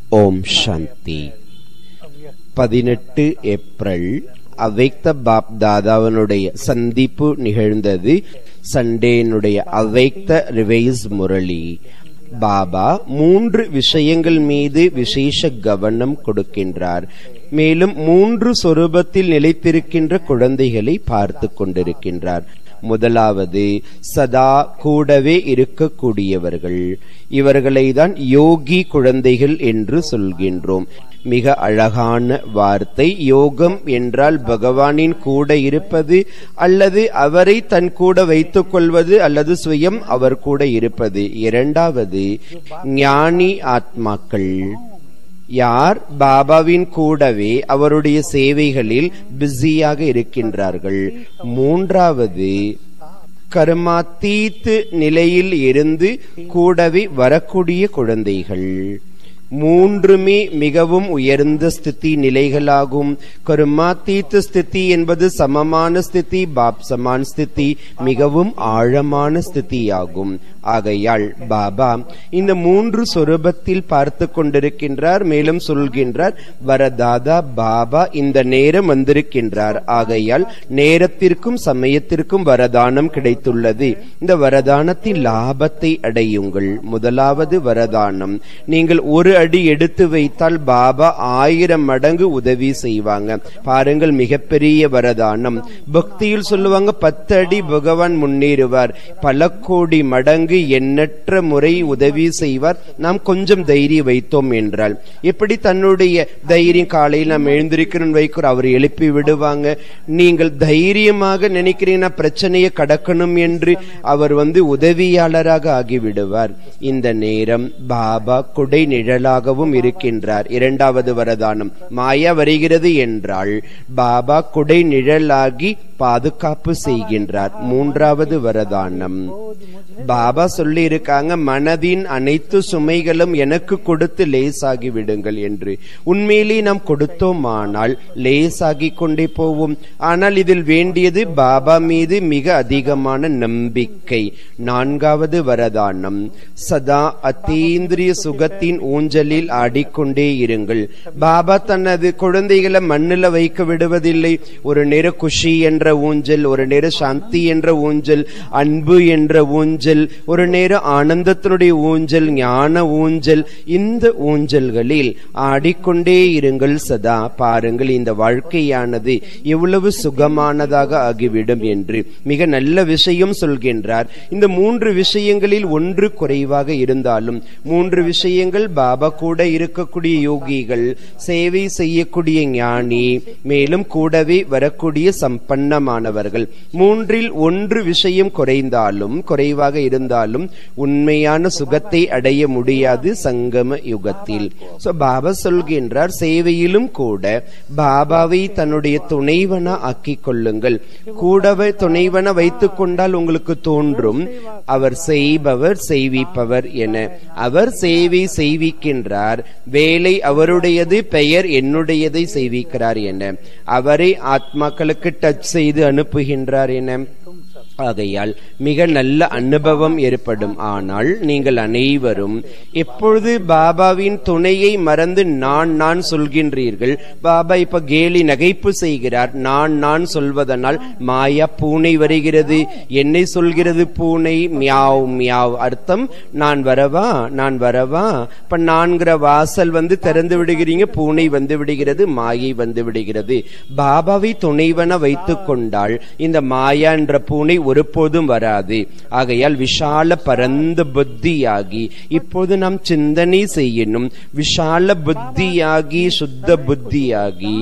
ஓம் சாந்தி பதினெட்டு April அவைக்த pop தாதாவனுடைய சந்திப்பு நிகழ்ந்தது சண்டேனுடைய அவைக்த ரிவைஸ் முரளி பாபா மூன்று விஷயங்கள் மீது விசேஷ கவனம் கொடுக்கின்றார் மேலும் மூன்று சொரூபத்தில் நிலைத்திருக்கின்ற குழந்தைகளை பார்த்து கொண்டிருக்கின்றார் முதலாவது சதா கூடவே இருக்கக்கூடியவர்கள் இவர்களை தான் யோகி குழந்தைகள் என்று சொல்கின்றோம் மிக அழகான வார்த்தை யோகம் என்றால் பகவானின் கூட இருப்பது அல்லது அவரை தன் கூட வைத்துக் கொள்வது அல்லது சுயம் அவர் கூட இருப்பது இரண்டாவது ஞானி ஆத்மாக்கள் யார் பாபாவின் கூடவே அவருடைய சேவைகளில் பிஸியாக இருக்கின்றார்கள் மூன்றாவது கர்மாத்தீத்து நிலையில் இருந்து கூடவே வரக்கூடிய குழந்தைகள் மூன்றுமே மிகவும் உயர்ந்த ஸ்திதி நிலைகளாகும் கருமாத்தீத்து ஸ்திதி என்பது சமமான ஸ்திதி பாப் சமான் ஸ்திதி மிகவும் ஆழமான ஸ்திதியாகும் ஆகையால் பாபா இந்த மூன்று சொரூபத்தில் பார்த்து கொண்டிருக்கின்றார் மேலும் சொல்கின்றார் வரதாதா பாபா இந்த நேரம் வந்திருக்கின்றார் ஆகையால் நேரத்திற்கும் சமயத்திற்கும் வரதானம் கிடைத்துள்ளது இந்த வரதானத்தின் லாபத்தை அடையுங்கள் முதலாவது வரதானம் நீங்கள் ஒரு அடி எடுத்து வைத்தால் பாபா ஆயிரம் மடங்கு உதவி செய்வாங்க பாருங்கள் மிகப்பெரிய வரதானம் பக்தியில் சொல்லுவாங்க பத்து அடி பகவான் முன்னேறுவார் பல கோடி மடங்கு எண்ணற்ற முறை உதவி செய்வார் நாம் கொஞ்சம் தைரியம் வைத்தோம் என்றால் எப்படி தன்னுடைய தைரியம் காலையில் நாம் எழுந்திருக்கிறோம் வைக்கிறோம் அவர் எழுப்பி விடுவாங்க நீங்கள் தைரியமாக நினைக்கிறீங்கன்னா பிரச்சனையை கடக்கணும் என்று அவர் வந்து உதவியாளராக ஆகிவிடுவார் இந்த நேரம் பாபா குடை நிழலாகவும் இருக்கின்றார் இரண்டாவது வரதானம் மாயா வருகிறது என்றால் பாபா குடை நிழலாகி பாதுகாப்பு செய்கின்றார் மூன்றாவது வரதானம் பாபா சொல்லி இருக்காங்க மனதின் அனைத்து சுமைகளும் எனக்கு கொடுத்து லேசாகி விடுங்கள் என்று உண்மையிலே நாம் கொடுத்தோமானால் லேசாகி கொண்டே போவோம் ஆனால் இதில் வேண்டியது பாபா மீது மிக அதிகமான நம்பிக்கை நான்காவது வரதானம் சதா அத்தீந்திரிய சுகத்தின் ஊஞ்சலில் ஆடிக்கொண்டே இருங்கள் பாபா தனது குழந்தைகளை மண்ணில் வைக்க விடுவதில்லை ஒரு நேர குஷி என்ற ஊஞ்சல் ஒரு நேர சாந்தி என்ற ஊஞ்சல் அன்பு என்ற ஊஞ்சல் ஒரு நேர ஆனந்தத்தினுடைய ஊஞ்சல் ஞான ஊஞ்சல் இந்த ஊஞ்சல்களில் ஆடிக்கொண்டே இருங்கள் சதா பாருங்கள் இந்த வாழ்க்கையானது எவ்வளவு சுகமானதாக ஆகிவிடும் என்று மிக நல்ல விஷயம் சொல்கின்றார் இந்த மூன்று விஷயங்களில் ஒன்று குறைவாக இருந்தாலும் மூன்று விஷயங்கள் பாபா கூட இருக்கக்கூடிய யோகிகள் சேவை செய்யக்கூடிய ஞானி மேலும் கூடவே வரக்கூடிய சம்பன்னமானவர்கள் மூன்றில் ஒன்று விஷயம் குறைந்தாலும் குறைவாக இருந்தாலும் உண்மையான சுகத்தை அடைய முடியாது சங்கம யுகத்தில் சோ பாபா சொல்கின்றார் சேவையிலும் கூட பாபாவை தன்னுடைய துணைவனா ஆக்கிக் கொள்ளுங்கள் கூடவே துணைவன வைத்துக் கொண்டால் உங்களுக்கு தோன்றும் அவர் செய்பவர் செய்விப்பவர் என அவர் சேவை செய்விக்கின்றார் வேலை அவருடையது பெயர் என்னுடையதை செய்விக்கிறார் என அவரை ஆத்மாக்களுக்கு டச் செய்து அனுப்புகின்றார் என ஆகையால் மிக நல்ல அனுபவம் ஏற்படும் ஆனால் நீங்கள் அனைவரும் எப்பொழுது பாபாவின் துணையை மறந்து நான் நான் சொல்கின்றீர்கள் பாபா இப்ப கேலி நகைப்பு செய்கிறார் நான் நான் சொல்வதனால் மாயா பூனை வருகிறது என்னை சொல்கிறது பூனை மியாவ் மியாவ் அர்த்தம் நான் வரவா நான் வரவா இப்ப நான்கிற வாசல் வந்து திறந்து விடுகிறீங்க பூனை வந்து விடுகிறது மாயை வந்து விடுகிறது பாபாவை துணைவன வைத்துக் கொண்டால் இந்த மாயா என்ற பூனை ஒருபோதும் வராது ஆகையால் விஷால பரந்த புத்தியாகி இப்போது நாம் சிந்தனை செய்யணும் விஷால புத்தியாகி சுத்த புத்தியாகி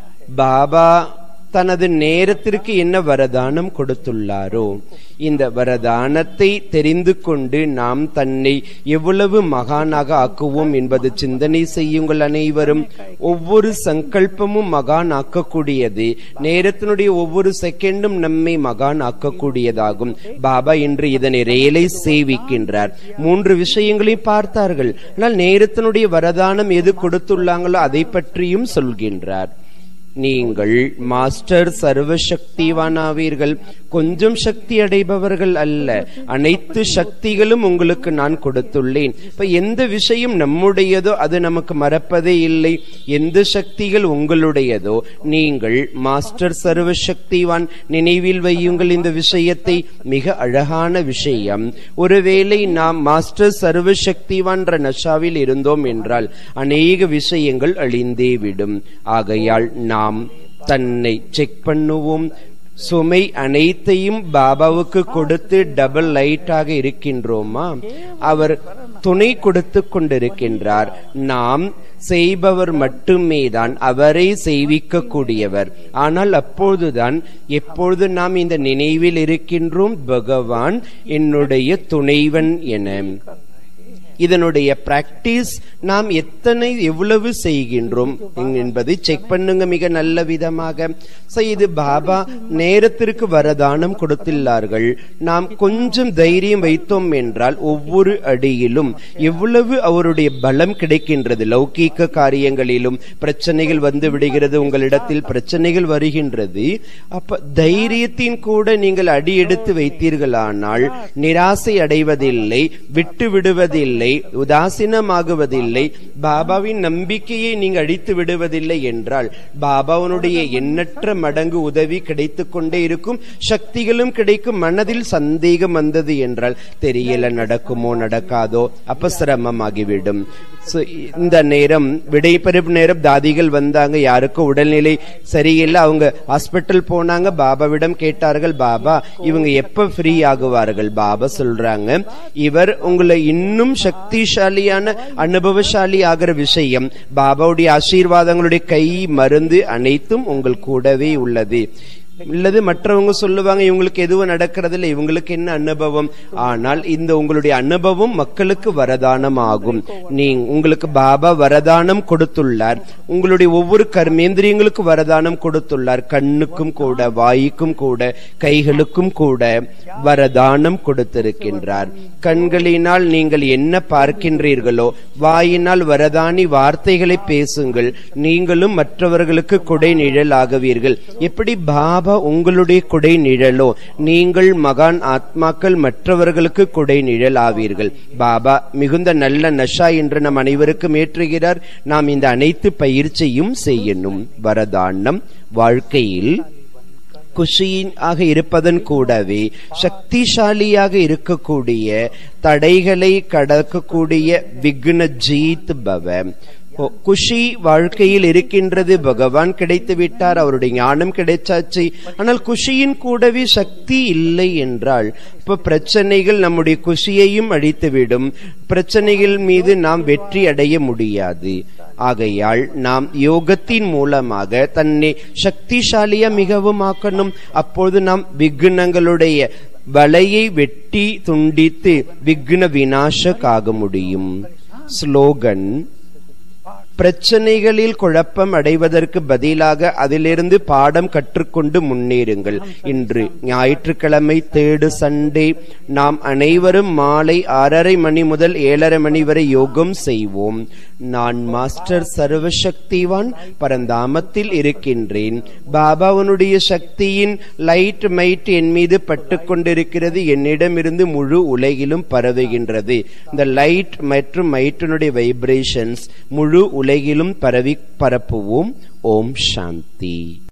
பாபா தனது நேரத்திற்கு என்ன வரதானம் கொடுத்துள்ளாரோ இந்த வரதானத்தை தெரிந்து கொண்டு நாம் தன்னை எவ்வளவு மகானாக ஆக்குவோம் என்பது சிந்தனை செய்யுங்கள் அனைவரும் ஒவ்வொரு சங்கல்பமும் மகான் ஆக்கக்கூடியது நேரத்தினுடைய ஒவ்வொரு செகண்டும் நம்மை மகான் ஆக்கக்கூடியதாகும் பாபா இன்று இதனை ரேலை சேவிக்கின்றார் மூன்று விஷயங்களையும் பார்த்தார்கள் ஆனால் நேரத்தினுடைய வரதானம் எது கொடுத்துள்ளாங்களோ அதை பற்றியும் சொல்கின்றார் நீங்கள் மாஸ்டர் சர்வசக்திவானாவீர்கள் கொஞ்சம் சக்தி அடைபவர்கள் அல்ல அனைத்து சக்திகளும் உங்களுக்கு நான் கொடுத்துள்ளேன் இப்ப எந்த விஷயம் நம்முடையதோ அது நமக்கு மறப்பதே இல்லை எந்த சக்திகள் உங்களுடையதோ நீங்கள் மாஸ்டர் சர்வசக்திவான் நினைவில் வையுங்கள் இந்த விஷயத்தை மிக அழகான விஷயம் ஒருவேளை நாம் மாஸ்டர் சர்வசக்திவான்ற நஷாவில் இருந்தோம் என்றால் அநேக விஷயங்கள் அழிந்தே விடும் ஆகையால் நாம் தன்னை செக் பண்ணுவோம் சுமை அனைத்தையும் பாபாவுக்கு கொடுத்து டபுள் லைட்டாக இருக்கின்றோமா அவர் துணை கொடுத்து கொண்டிருக்கின்றார் நாம் செய்பவர் மட்டுமே தான் அவரை செய்விக்க கூடியவர் ஆனால் அப்போதுதான் எப்பொழுது நாம் இந்த நினைவில் இருக்கின்றோம் பகவான் என்னுடைய துணைவன் என இதனுடைய பிராக்டிஸ் நாம் எத்தனை எவ்வளவு செய்கின்றோம் என்பதை செக் பண்ணுங்க மிக நல்ல விதமாக So, இது பாபா நேரத்திற்கு வரதானம் கொடுத்துள்ளார்கள் நாம் கொஞ்சம் தைரியம் வைத்தோம் என்றால் ஒவ்வொரு அடியிலும் எவ்வளவு அவருடைய பலம் கிடைக்கின்றது லௌகீக காரியங்களிலும் பிரச்சனைகள் வந்து விடுகிறது உங்களிடத்தில் பிரச்சனைகள் வருகின்றது அப்ப தைரியத்தின் கூட நீங்கள் அடி எடுத்து வைத்தீர்களானால் நிராசை அடைவதில்லை விட்டு விடுவதில்லை உதாசீனமாகுவதில்லை பாபாவின் நம்பிக்கையை நீங்க அழித்து விடுவதில்லை என்றால் பாபாவனுடைய எண்ணற்ற மடங்கு உதவி கிடைத்துக் கொண்டே இருக்கும் சக்திகளும் கிடைக்கும் மனதில் சந்தேகம் வந்தது என்றால் தெரியல நடக்குமோ நடக்காதோ அப்ப சிரமமாகிவிடும் So, இந்த நேரம் விடைபெறும் நேரம் தாதிகள் வந்தாங்க யாருக்கும் உடல்நிலை சரியில்லை அவங்க ஹாஸ்பிட்டல் போனாங்க பாபாவிடம் கேட்டார்கள் பாபா இவங்க எப்ப ஃப்ரீ ஆகுவார்கள் பாபா சொல்றாங்க இவர் உங்களை இன்னும் சக்திசாலியான அனுபவசாலி ஆகிற விஷயம் பாபாவுடைய ஆசீர்வாதங்களுடைய கை மருந்து அனைத்தும் உங்கள் கூடவே உள்ளது இல்லது மற்றவங்க சொல்லுவாங்க இவங்களுக்கு எதுவும் நடக்கிறதில்ல இவங்களுக்கு என்ன அனுபவம் ஆனால் இந்த உங்களுடைய அனுபவம் மக்களுக்கு வரதானம் ஆகும் நீ உங்களுக்கு பாபா வரதானம் கொடுத்துள்ளார் உங்களுடைய ஒவ்வொரு கர்மேந்திரியங்களுக்கு வரதானம் கொடுத்துள்ளார் கண்ணுக்கும் கூட வாய்க்கும் கூட கைகளுக்கும் கூட வரதானம் கொடுத்திருக்கின்றார் கண்களினால் நீங்கள் என்ன பார்க்கின்றீர்களோ வாயினால் வரதானி வார்த்தைகளை பேசுங்கள் நீங்களும் மற்றவர்களுக்கு கொடை நிழல் ஆகுவீர்கள் எப்படி பாபா உங்களுடைய கொடை நிழலோ நீங்கள் மகான் ஆத்மாக்கள் மற்றவர்களுக்கு கொடை நிழல் ஆவீர்கள் பாபா மிகுந்த நல்ல நஷா என்று நம் அனைவருக்கும் ஏற்றுகிறார் நாம் இந்த அனைத்து பயிற்சியும் செய்யணும் வரதானம் வாழ்க்கையில் குஷியாக இருப்பதன் கூடவே சக்திசாலியாக இருக்கக்கூடிய தடைகளை கடக்கக்கூடிய விக்ன ஜீத் பவ ஓ, குஷி வாழ்க்கையில் இருக்கின்றது பகவான் கிடைத்து விட்டார் அவருடைய ஞானம் கிடைச்சாச்சு ஆனால் குஷியின் கூடவே சக்தி இல்லை என்றால் இப்ப பிரச்சனைகள் நம்முடைய குஷியையும் அழித்துவிடும் பிரச்சனைகள் மீது நாம் வெற்றி அடைய முடியாது ஆகையால் நாம் யோகத்தின் மூலமாக தன்னை சக்திசாலியா மிகவும் ஆக்கணும் அப்பொழுது நாம் விக்னங்களுடைய வலையை வெட்டி துண்டித்து விக்ன வினாசக்காக முடியும் ஸ்லோகன் பிரச்சனைகளில் குழப்பம் அடைவதற்கு பதிலாக அதிலிருந்து பாடம் கற்றுக்கொண்டு முன்னேறுங்கள் இன்று ஞாயிற்றுக்கிழமை தேடு சண்டே நாம் அனைவரும் மாலை ஆறரை மணி முதல் ஏழரை மணி வரை யோகம் செய்வோம் நான் மாஸ்டர் சர்வசக்திவான் பரந்தாமத்தில் இருக்கின்றேன் பாபாவனுடைய சக்தியின் லைட் மைட் என் மீது பட்டு கொண்டிருக்கிறது என்னிடமிருந்து முழு உலகிலும் பரவுகின்றது இந்த லைட் மற்றும் மைட்டினுடைய வைப்ரேஷன்ஸ் முழு உலகிலும் பரவி பரப்புவோம் ஓம் சாந்தி